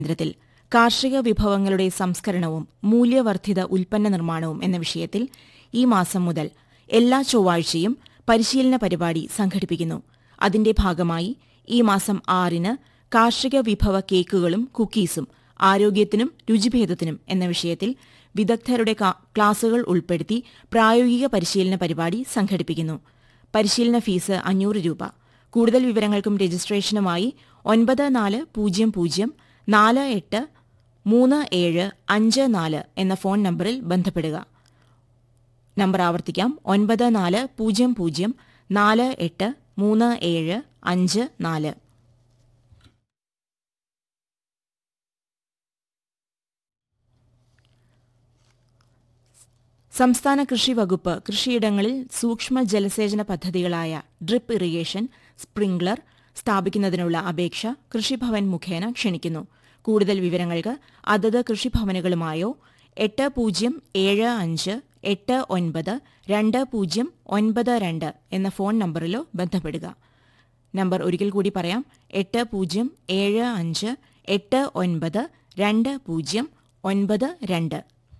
കേന്ദ്രത്തിൽ കാർഷിക വിഭവങ്ങളുടെ സംസ്കരണവും മൂല്യവർദ്ധിത ഉൽപ്പന്ന നിർമ്മാണവും എന്ന വിഷയത്തിൽ ഈ മാസം മുതൽ എല്ലാ ചൊവ്വാഴ്ചയും പരിശീലന പരിപാടി സംഘടിപ്പിക്കുന്നു അതിന്റെ ഭാഗമായി ഈ മാസം ആറിന് കാർഷിക വിഭവ കേക്കുകളും കുക്കീസും ആരോഗ്യത്തിനും രുചിഭേദത്തിനും എന്ന വിഷയത്തിൽ വിദഗ്ധരുടെ കാ- ക്ലാസുകൾ ഉൾപ്പെടുത്തി പ്രായോഗിക പരിശീലന പരിപാടി സംഘടിപ്പിക്കുന്നു പരിശീലന ഫീസ് അഞ്ഞൂറ് രൂപ കൂടുതൽ വിവരങ്ങൾക്കും രജിസ്ട്രേഷനുമായി ഒൻപത് നാല് പൂജ്യം പൂജ്യം നാല് എട്ട് മൂന്ന് ഏഴ് അഞ്ച് നാല് എന്ന ഫോൺ നമ്പറിൽ ബന്ധപ്പെടുക നമ്പർ ആവർത്തിക്കാം ഒൻപത് നാല് പൂജ്യം പൂജ്യം നാല് എട്ട് മൂന്ന് ഏഴ് അഞ്ച് നാല് സംസ്ഥാന കൃഷി വകുപ്പ് കൃഷിയിടങ്ങളിൽ സൂക്ഷ്മ ജലസേചന പദ്ധതികളായ ഡ്രിപ്പ് ഇറിഗേഷൻ സ്പ്രിംഗ്ലർ സ്ഥാപിക്കുന്നതിനുള്ള അപേക്ഷ കൃഷിഭവൻ മുഖേന ക്ഷണിക്കുന്നു കൂടുതൽ വിവരങ്ങൾക്ക് അതത് കൃഷിഭവനുകളുമായോ എട്ട് പൂജ്യം ഏഴ് അഞ്ച് എട്ട് ഒൻപത് രണ്ട് പൂജ്യം ഒൻപത് രണ്ട് എന്ന ഫോൺ നമ്പറിലോ ബന്ധപ്പെടുക നമ്പർ ഒരിക്കൽ കൂടി പറയാം എട്ട് പൂജ്യം ഏഴ് അഞ്ച് എട്ട് ഒൻപത് രണ്ട് പൂജ്യം ഒൻപത് രണ്ട്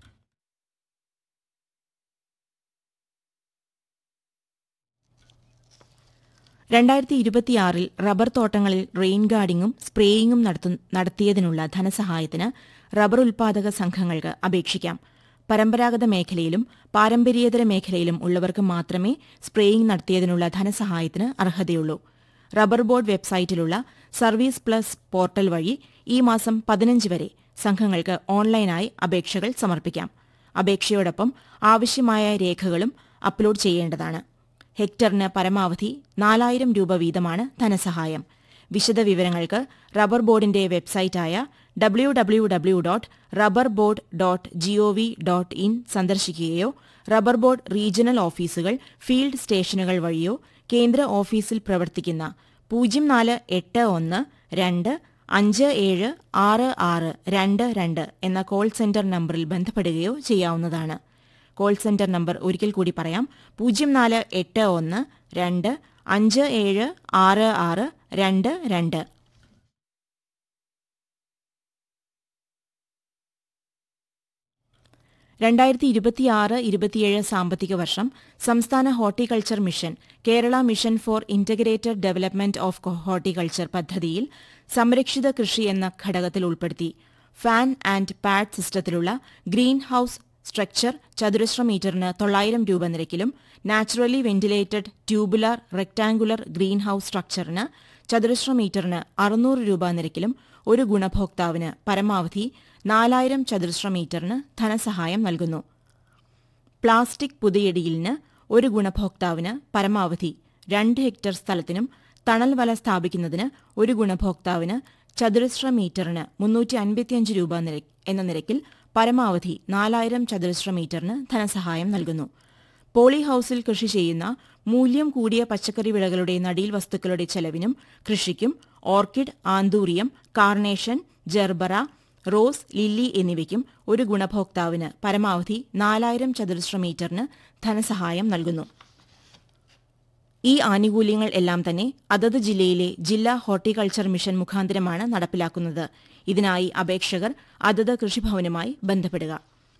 രണ്ടായിരത്തി ഇരുപത്തിയാറിൽ റബ്ബർ തോട്ടങ്ങളിൽ റെയിൻ ഗാർഡിംഗും സ്പ്രേയിങ്ങും നടത്തു- നടത്തിയതിനുള്ള ധനസഹായത്തിന് റബ്ബർ ഉൽപാദക സംഘങ്ങൾക്ക് അപേക്ഷിക്കാം പരമ്പരാഗത മേഖലയിലും പാരമ്പര്യേതര മേഖലയിലും ഉള്ളവർക്ക് മാത്രമേ സ്പ്രേയിംഗ് നടത്തിയതിനുള്ള ധനസഹായത്തിന് അർഹതയുള്ളൂ റബ്ബർ ബോർഡ് വെബ്സൈറ്റിലുള്ള സർവീസ് പ്ലസ് പോർട്ടൽ വഴി ഈ മാസം പതിനഞ്ച് വരെ സംഘങ്ങൾക്ക് ഓൺലൈനായി അപേക്ഷകൾ സമർപ്പിക്കാം അപേക്ഷയോടൊപ്പം ആവശ്യമായ രേഖകളും അപ്ലോഡ് ചെയ്യേണ്ടതാണ് ഹെക്ടറിന് പരമാവധി നാലായിരം രൂപ വീതമാണ് ധനസഹായം വിശദവിവരങ്ങൾക്ക് റബ്ബർ ബോർഡിന്റെ വെബ്സൈറ്റായ W W W dot rubber board dot GOV dot in സന്ദർശിക്കുകയോ റബ്ബർ ബോർഡ് റീജിയണൽ ഓഫീസുകൾ ഫീൽഡ് സ്റ്റേഷനുകൾ വഴിയോ കേന്ദ്ര ഓഫീസിൽ പ്രവർത്തിക്കുന്ന പൂജ്യം നാല് എട്ട് ഒന്ന് രണ്ട് അഞ്ച് ഏഴ് ആറ് ആറ് രണ്ട് രണ്ട് എന്ന കോൾ സെന്റർ നമ്പറിൽ ബന്ധപ്പെടുകയോ ചെയ്യാവുന്നതാണ് കോൾ സെന്റർ നമ്പർ ഒരിക്കൽ കൂടി പറയാം പൂജ്യം നാല് എട്ട് ഒന്ന് രണ്ട് അഞ്ച് ഏഴ് ആറ് ആറ് രണ്ട് രണ്ട് രണ്ടായിരത്തി ഇരുപത്തിയാറ് ഇരുപത്തിയേഴ് സാമ്പത്തിക വർഷം സംസ്ഥാന horticulture mission Kerala mission for integrated development of horticulture പദ്ധതിയിൽ സംരക്ഷിത കൃഷി എന്ന ഘടകത്തിൽ ഉൾപ്പെടുത്തി ഫാൻ ആൻഡ് പാഡ് സിസ്റ്റത്തിലുള്ള ഗ്രീൻ ഹൌസ് സ്ട്രക്ചർ ചതുരശ്ര മീറ്ററിന് തൊള്ളായിരം രൂപ നിരക്കിലും naturally ventilated tubular rectangular green house സ്ട്രക്ചറിന് ചതുരശ്ര മീറ്ററിന് അറുന്നൂറ് രൂപ നിരക്കിലും ഒരു ഗുണഭോക്താവിന് പരമാവധി നാലായിരം ചതുരശ്ര മീറ്ററിന് ധനസഹായം നൽകുന്നു പ്ലാസ്റ്റിക് പുതയിടിയിലിന് ഒരു ഗുണഭോക്താവിന് പരമാവധി രണ്ട് ഹെക്ടർ സ്ഥലത്തിനും തണൽ വല സ്ഥാപിക്കുന്നതിന് ഒരു ഗുണഭോക്താവിന് ചതുരശ്ര മീറ്ററിന് മുന്നൂറ്റി അൻപത്തിയഞ്ച് രൂപ നിര- എന്ന നിരക്കിൽ പരമാവധി നാലായിരം ചതുരശ്ര മീറ്ററിന് ധനസഹായം നൽകുന്നു പോളി ഹൌസിൽ കൃഷി ചെയ്യുന്ന മൂല്യം കൂടിയ പച്ചക്കറി വിളകളുടെ നടീൽ വസ്തുക്കളുടെ ചെലവിനും കൃഷിക്കും orchid anthurium carnation gerbera rose lily എന്നിവയ്ക്കും ഒരു ഗുണഭോക്താവിന് പരമാവധി നാലായിരം ചതുരശ്ര മീറ്ററിന് ധനസഹായം നൽകുന്നു ഈ ആനുകൂല്യങ്ങൾ എല്ലാം തന്നെ അതത് ജില്ലയിലെ ജില്ലാ ഹോർട്ടിക്കൾച്ചർ മിഷൻ മുഖാന്തരമാണ് നടപ്പിലാക്കുന്നത് ഇതിനായി അപേക്ഷകർ അതത് കൃഷിഭവനുമായി ബന്ധപ്പെടുക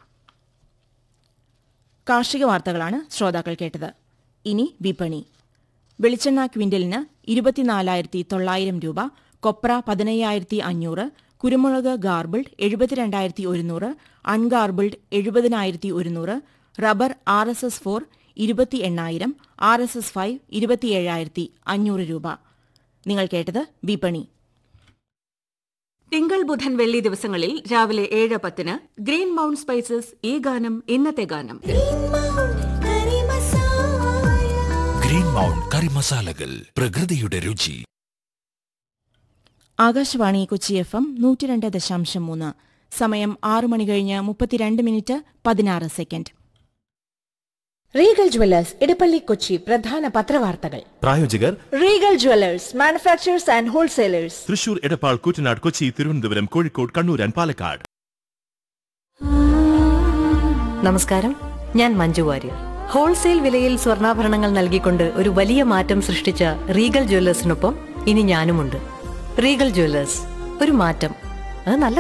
കാർഷിക വാർത്തകളാണ് ശ്രോതാക്കൾ കേട്ടത് ഇനി വിപണി വെളിച്ചെണ്ണ ക്വിന്റലിന് ഇരുപത്തിനാലായിരത്തി തൊള്ളായിരം രൂപ കൊപ്ര പതിനയ്യായിരത്തി അഞ്ഞൂറ് കുരുമുളക് ഗാർബിൾഡ് എഴുപത്തിരണ്ടായിരത്തി ഒരുന്നൂറ് അൺഗാർബിൾഡ് എഴുപതിനായിരത്തി ഒരുന്നൂറ് rubber R S S four ഇരുപത്തി എണ്ണായിരം ആർ എസ് എസ് ഫൈവ് ഇരുപത്തിയേഴായിരത്തി അഞ്ഞൂറ് രൂപ നിങ്ങൾ കേട്ടത് വിപണി തിങ്കൾ ബുധൻ വെള്ളി ദിവസങ്ങളിൽ രാവിലെ ഏഴ് പത്തിന് ഗ്രീൻ മൗണ്ട് സ്പൈസസ് ഈ ഗാനം ഇന്നത്തെ ഗാനം ഗ്രീൻ മൗണ്ട് കറി മസാലകൾ പ്രകൃതിയുടെ രുചി ആകാശവാണി കൊച്ചി എഫ് എം നൂറ്റിരണ്ട് ദശാംശം മൂന്ന് സമയം ആറ് മണി കഴിഞ്ഞ് മുപ്പത്തിരണ്ട് മിനിറ്റ് പതിനാറ് second Regal jewellers Edappally Kochi പ്രധാന പത്രവാർത്തകൾ പ്രായോജകർ Regal jewellers manufacturers and wholesalers Thrissur Edappal Koottanad Kochi Thiruvananthapuram Kozhikode Kannur and Palakkad നമസ്കാരം ഞാൻ മഞ്ജു വാര്യർ ഹോൾസെയിൽ വിലയിൽ സ്വർണ്ണാഭരണങ്ങൾ നൽകിക്കൊണ്ട് ഒരു വലിയ മാറ്റം സൃഷ്ടിച്ച റീഗൽ ജ്വല്ലേഴ്സിനൊപ്പം ഇനി ഞാനുമുണ്ട് റീഗൽ ജ്വല്ലേഴ്സ് ഒരു മാറ്റം അത് നല്ല